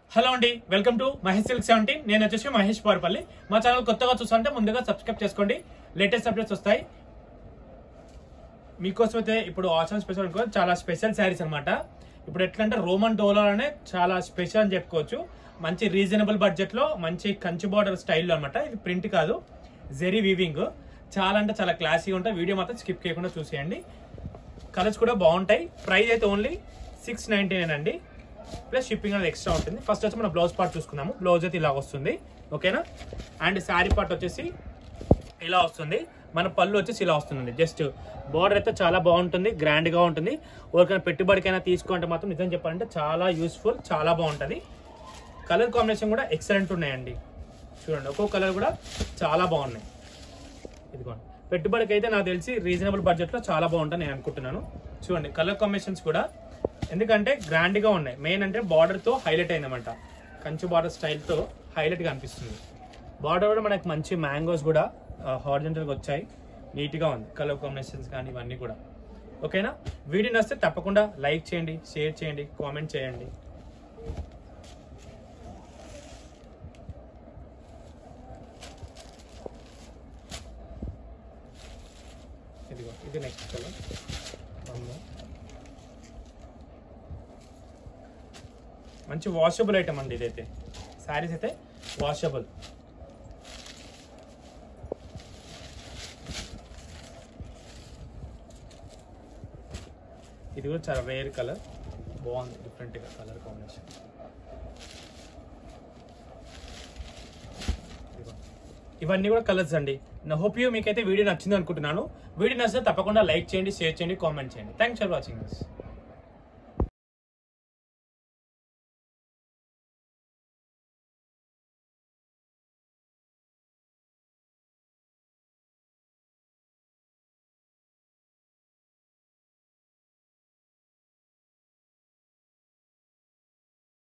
hello అండి welcome to Mahesh silk seventeen నేను వచ్చేసి మహేష్ పార్పల్లి మా ఛానల్ కొత్తగా చూస్తుంటే ముందుగా సబ్స్క్రైబ్ చేసుకోండి లేటెస్ట్ అప్డేట్స్ వస్తాయి మీకోసం అయితే ఇప్పుడు ఆసన్ స్పెషల్ అనుకో చాలా స్పెషల్ శారీస్ అన్నమాట ఇప్పుడు ఎట్లా అంటే రోమన్ డోలర్ అనే చాలా స్పెషల్ అని చెప్పుకోవచ్చు మంచి రీజనబుల్ బడ్జెట్ లో మంచి కంచి బార్డర్ స్టైల్లో అన్నమాట ఇది ప్రింట్ కాదు జెరీ వీవింగ్ చాలా అంటే చాలా క్లాసీగా ఉంటాయి వీడియో మాత్రం స్కిప్ చేయకుండా చూసేయండి కలర్స్ కూడా బాగుంటాయి ప్రైస్ అయితే ఓన్లీ సిక్స్ నైన్టీ నైన్ అండి ప్లస్ షిప్పింగ్ అనేది ఎక్స్ట్రా ఉంటుంది ఫస్ట్ వచ్చి మనం బ్లౌజ్ పార్ట్ చూసుకుందాము బ్లౌజ్ అయితే ఇలా వస్తుంది ఓకేనా అండ్ శారీ పార్ట్ వచ్చేసి ఇలా వస్తుంది మన పళ్ళు వచ్చేసి ఇలా వస్తుంది జస్ట్ బార్డర్ అయితే చాలా బాగుంటుంది గ్రాండ్ గా ఉంటుంది ఎవరికైనా పెట్టుబడికైనా తీసుకుంటే మాత్రం నిజం చెప్పాలంటే చాలా యూస్ఫుల్ చాలా బాగుంటుంది కలర్ కాంబినేషన్ కూడా ఎక్సలెంట్ ఉన్నాయండి చూడండి ఒక్కొక్క కలర్ కూడా చాలా బాగున్నాయి ఇదిగోండి పెట్టుబడికి అయితే నాకు తెలిసి రీజనబుల్ బడ్జెట్ లో చాలా బాగుంటుంది నేను అనుకుంటున్నాను చూడండి కలర్ కాంబినేషన్స్ కూడా ఎందుకంటే గ్రాండ్ గా ఉన్నాయి మెయిన్ అంటే బార్డర్ తో హైలైట్ అయిందన్నమాట కంచు బార్డర్ స్టైల్ తో హైలైట్ గా అనిపిస్తుంది బార్డర్ కూడా మనకి మంచి మ్యాంగోస్ కూడా హార్జెంటల్ గా వచ్చాయి నీట్ గా ఉంది కలర్ కాంబినేషన్స్ కానీ ఇవన్నీ కూడా ఓకేనా వీడియో నచ్చితే తప్పకుండా లైక్ చేయండి షేర్ చేయండి కామెంట్ చేయండి ఇదిగో ఇది నెక్స్ట్ కలర్ మంచి వాషబుల్ ఐటమ్ అండి ఇదైతే శారీస్ అయితే వాషబుల్ ఇది కూడా చాలా రేర్ కలర్ బాగుంది డిఫరెంట్గా కలర్ కాంబినేషన్ ఇవన్నీ కూడా కలర్స్ అండి నా హోప్ యూ మీకైతే వీడియో నచ్చింది అనుకుంటున్నాను వీడియో నచ్చితే తప్పకుండా లైక్ చేయండి షేర్ చేయండి కామెంట్ చేయండి థ్యాంక్స్ ఫర్ వాచింగ్ దిస్